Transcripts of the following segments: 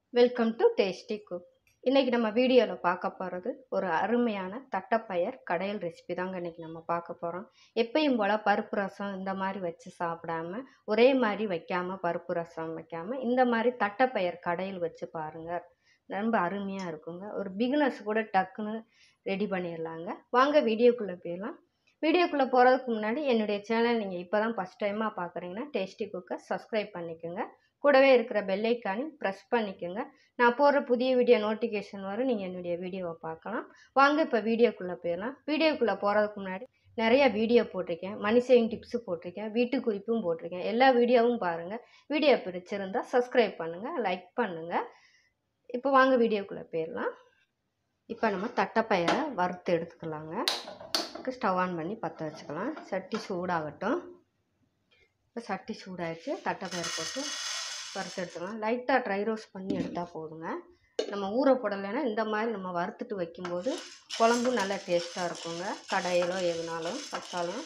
welcome to tasty cook இன்றைக்கி நம்ம வீடியோவில் பார்க்க போகிறது ஒரு அருமையான தட்டைப்பயிர் கடையல் ரெசிபி தாங்க இன்றைக்கி நம்ம பார்க்க போகிறோம் எப்பயும் போல் பருப்பு ரசம் இந்த மாதிரி வச்சு சாப்பிடாம ஒரே மாதிரி வைக்காமல் பருப்பு ரசம் வைக்காமல் இந்த மாதிரி தட்டைப்பயிர் கடையல் வச்சு பாருங்கள் ரொம்ப அருமையாக இருக்குங்க ஒரு பிகினர்ஸ் கூட டக்குன்னு ரெடி பண்ணிடலாங்க வாங்க வீடியோக்குள்ளே போயிடலாம் வீடியோக்குள்ளே போகிறதுக்கு முன்னாடி என்னுடைய சேனல் நீங்கள் இப்போ தான் ஃபஸ்ட் டைமாக பார்க்குறீங்கன்னா டேஸ்டி குக்கை சப்ஸ்கிரைப் பண்ணிக்கோங்க கூடவே இருக்கிற பெல்லைக்கானையும் ப்ரெஸ் பண்ணிக்கோங்க நான் போடுற புதிய வீடியோ நோட்டிஃபிகேஷன் வரும் நீங்கள் என்னுடைய வீடியோவை பார்க்கலாம் வாங்க இப்போ வீடியோக்குள்ளே போயிடலாம் வீடியோக்குள்ளே போகிறதுக்கு முன்னாடி நிறைய வீடியோ போட்டிருக்கேன் மணி சேவிங் டிப்ஸு போட்டிருக்கேன் வீட்டு குறிப்பும் போட்டிருக்கேன் எல்லா வீடியோவும் பாருங்கள் வீடியோ பிடிச்சிருந்தா சப்ஸ்கிரைப் பண்ணுங்கள் லைக் பண்ணுங்கள் இப்போ வாங்க வீடியோக்குள்ளே போயிடலாம் இப்போ நம்ம தட்டைப்பயிரை வறுத்து எடுத்துக்கலாங்க ஸ்டவ் ஆன் பண்ணி பற்ற வச்சுக்கலாம் சட்டி சூடாகட்டும் இப்போ சட்டி சூடாகிடுச்சு தட்டைப்பயிறு போட்டு வறுத்து எடுத்துக்கலாம் லைட்டாக ட்ரை ரோஸ்ட் பண்ணி எடுத்தால் போதுங்க நம்ம ஊற போடலைன்னா இந்த மாதிரி நம்ம வறுத்துட்டு வைக்கும்போது குழம்பும் நல்லா டேஸ்ட்டாக இருக்குங்க கடையிலோ எதுனாலும் வச்சாலும்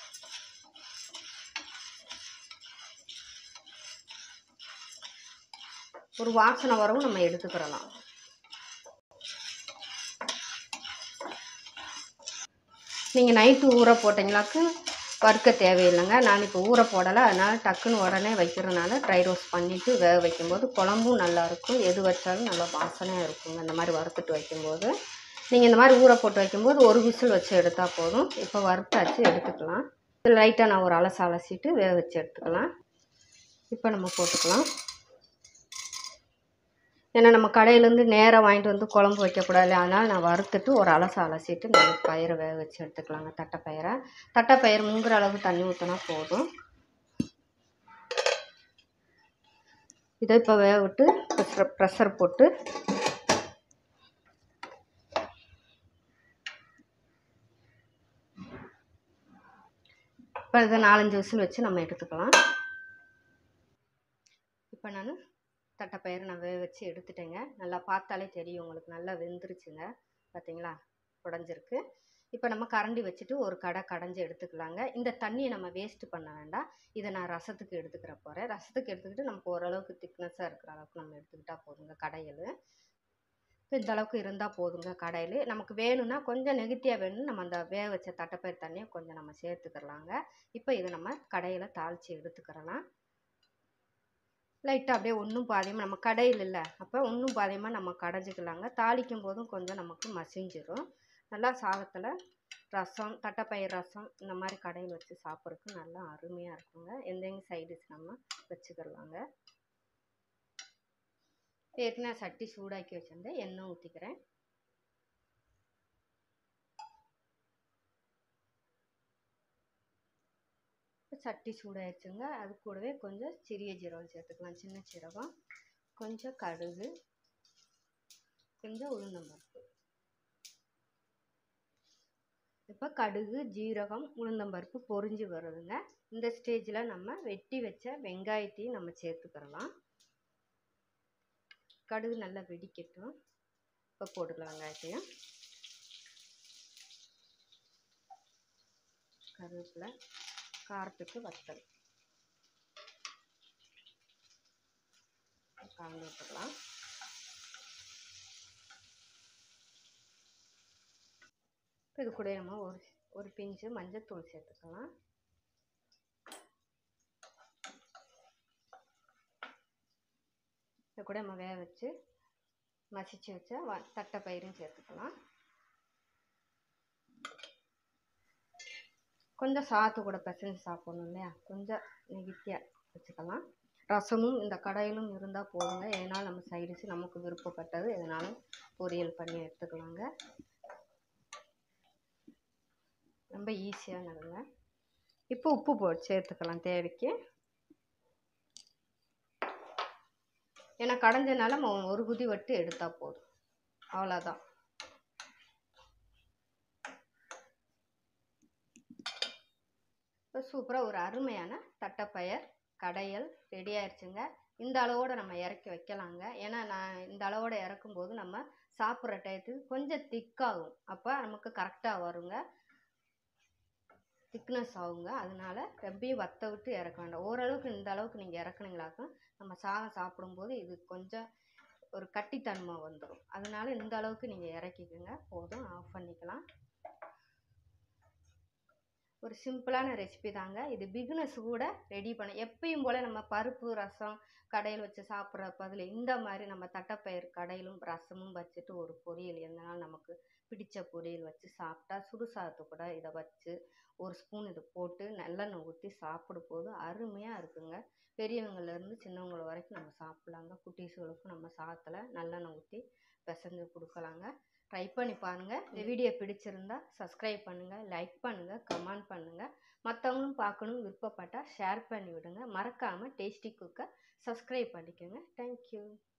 ஒரு வாசனை வரவும் நம்ம எடுத்துக்கிறலாம் நீங்கள் நைட்டு ஊற போட்டிங்களாக்கு வறுக்க தேவையில்லைங்க நான் இப்போ ஊற போடலை அதனால் டக்குன்னு உடனே வைக்கிறதுனால ட்ரை ரோஸ்ட் பண்ணிவிட்டு வேக வைக்கும்போது குழம்பும் நல்லாயிருக்கும் எது வச்சாலும் நல்லா வாசனையாக இருக்குங்க இந்த மாதிரி வறுத்துட்டு வைக்கும்போது நீங்கள் இந்த மாதிரி ஊற போட்டு வைக்கும்போது ஒரு விசில் வச்சு எடுத்தால் போதும் இப்போ வறுத்தாச்சு எடுத்துக்கலாம் இதில் லைட்டாக நான் ஒரு அலசு அலசிட்டு வேக வச்சு எடுத்துக்கலாம் இப்போ நம்ம போட்டுக்கலாம் ஏன்னா நம்ம கடையிலேருந்து நேராக வாங்கிட்டு வந்து குழம்பு வைக்கக்கூடாது அதனால் நான் வறுத்துட்டு ஒரு அலசு அலசிட்டு நம்ம பயிரை வேக வச்சு எடுத்துக்கலாங்க தட்டைப்பயிரை தட்டைப்பயிர் முங்குற அளவுக்கு தண்ணி ஊற்றினா போதும் இதை இப்போ வேக விட்டு ப்ரெஷர் ப்ரெஷர் போட்டு இப்போ இதை நாலஞ்சு விசில் வச்சு நம்ம எடுத்துக்கலாம் இப்போ நான் தட்டைப்பயிறு நான் வேக வச்சு எடுத்துட்டேங்க நல்லா பார்த்தாலே தெரியும் உங்களுக்கு நல்லா வெந்துருச்சுங்க பார்த்தீங்களா உடஞ்சிருக்கு இப்போ நம்ம கரண்டி வச்சுட்டு ஒரு கடை கடைஞ்சி எடுத்துக்கலாங்க இந்த தண்ணியை நம்ம வேஸ்ட்டு பண்ண வேண்டாம் இதை நான் ரசத்துக்கு எடுத்துக்கிற போகிறேன் ரசத்துக்கு எடுத்துக்கிட்டு நமக்கு ஓரளவுக்கு திக்னஸாக இருக்கிற அளவுக்கு நம்ம எடுத்துக்கிட்டால் போதுங்க கடையில் இப்போ இந்த அளவுக்கு இருந்தால் போதுங்க கடையில் நமக்கு வேணும்னா கொஞ்சம் நெகட்டியாக வேணும்னு நம்ம அந்த வேக வச்ச தட்டைப்பயிர் தண்ணியை கொஞ்சம் நம்ம சேர்த்துக்கிறலாங்க இப்போ இதை நம்ம கடையில் தாளித்து எடுத்துக்கிறலாம் லைட்டாக அப்படியே ஒன்றும் பாதியமாக நம்ம கடையில் இல்லை அப்போ ஒன்றும் பாதியமாக நம்ம கடைஞ்சிக்கலாங்க தாளிக்கும் போதும் கொஞ்சம் நமக்கு மசிஞ்சிரும் நல்லா சாதத்தில் ரசம் தட்டைப்பயிர் ரசம் இந்த மாதிரி கடையில் வச்சு சாப்பிட்றதுக்கு நல்லா அருமையாக இருக்குங்க எந்தெங்க சைடிஷ் நம்ம வச்சுக்கிடலாங்க ஏற்கனவே சட்டி சூடாக்கி வச்சுருந்தேன் எண்ணெய் ஊற்றிக்கிறேன் சட்டி சூடாயிடுச்சுங்க அது கூடவே கொஞ்சம் சிறிய ஜீரகம் சேர்த்துக்கலாம் சின்ன சீரகம் கொஞ்சம் கடுகு கொஞ்சம் உளுந்தம்பருப்பு இப்போ கடுகு ஜீரகம் உளுந்தம்பருப்பு பொரிஞ்சு வருதுங்க இந்த ஸ்டேஜில் நம்ம வெட்டி வச்ச வெங்காயத்தையும் நம்ம சேர்த்துக்கிறலாம் கடுகு நல்லா வெடிக்கட்டும் இப்போ போட்டுக்கலாம் வெங்காயத்தையும் கருவேப்பிலை காரத்துக்கு வத்தல் கலந்து விட்டுக்கலாம் இது கூட நம்ம ஒரு ஒரு பிஞ்சு மஞ்சத்தூள் சேர்த்துக்கலாம் இது கூட நம்ம வேக வச்சு மசிச்சு வச்ச வ தட்டை பயிரும் சேர்த்துக்கலாம் கொஞ்சம் சாத்து கூட பிசைஞ்சு சாப்பிடணும் இல்லையா கொஞ்சம் நெகித்தியாக வச்சுக்கலாம் ரசமும் இந்த கடையிலும் இருந்தால் போதுங்க எதனால் நம்ம சைடிஷ் நமக்கு விருப்பப்பட்டது எதனாலும் பொரியல் பண்ணி எடுத்துக்கலாங்க ரொம்ப ஈஸியானதுங்க இப்போ உப்பு போட்டு சேர்த்துக்கலாம் தேவைக்கு ஏன்னா கடைஞ்சனால நம்ம ஒரு குதி வட்டு எடுத்தால் போதும் அவ்வளோதான் இப்போ சூப்பராக ஒரு அருமையான தட்டைப்பயர் கடையல் ரெடி ஆயிடுச்சுங்க இந்த அளவோடு நம்ம இறக்கி வைக்கலாங்க ஏன்னா நான் இந்த அளவோடு இறக்கும்போது நம்ம சாப்பிட்ற டயத்துக்கு கொஞ்சம் திக்காகும் அப்போ நமக்கு கரெக்டாக வருங்க திக்னஸ் ஆகுங்க அதனால ரொம்பையும் வத்த விட்டு இறக்க வேண்டாம் ஓரளவுக்கு இந்த அளவுக்கு நீங்கள் இறக்குனீங்களாக்கும் நம்ம சாதம் சாப்பிடும்போது இது கொஞ்சம் ஒரு கட்டித்தன்மை வந்துடும் அதனால இந்த அளவுக்கு நீங்கள் இறக்கிக்கோங்க போதும் ஆஃப் பண்ணிக்கலாம் ஒரு சிம்பிளான ரெசிபி தாங்க இது பிகினஸ் கூட ரெடி பண்ண எப்பயும் போல் நம்ம பருப்பு ரசம் கடையில் வச்சு சாப்பிட்ற பதில் இந்த மாதிரி நம்ம தட்டைப்பயிர் கடையிலும் ரசமும் வச்சுட்டு ஒரு பொரியல் எந்தனாலும் நமக்கு பிடிச்ச பொரியல் வச்சு சாப்பிட்டா சுடுசாதத்து கூட இதை வச்சு ஒரு ஸ்பூன் இது போட்டு நல்லெண்ணெய் ஊற்றி சாப்பிடும் போது அருமையாக இருக்குங்க பெரியவங்கள்லேருந்து சின்னவங்கள வரைக்கும் நம்ம சாப்பிட்லாங்க குட்டீஸுகளுக்கும் நம்ம சாதத்தில் நல்லெண்ணெய் ஊற்றி பிசைஞ்சு கொடுக்கலாங்க ட்ரை பண்ணி பாருங்கள் இந்த வீடியோ பிடிச்சிருந்தா சப்ஸ்கிரைப் பண்ணுங்கள் லைக் பண்ணுங்கள் கமெண்ட் பண்ணுங்கள் மற்றவங்களும் பார்க்கணும் விருப்பப்பட்டால் ஷேர் பண்ணி விடுங்க மறக்காமல் டேஸ்டி குக்கை சப்ஸ்கிரைப் பண்ணிக்கோங்க தேங்க்யூ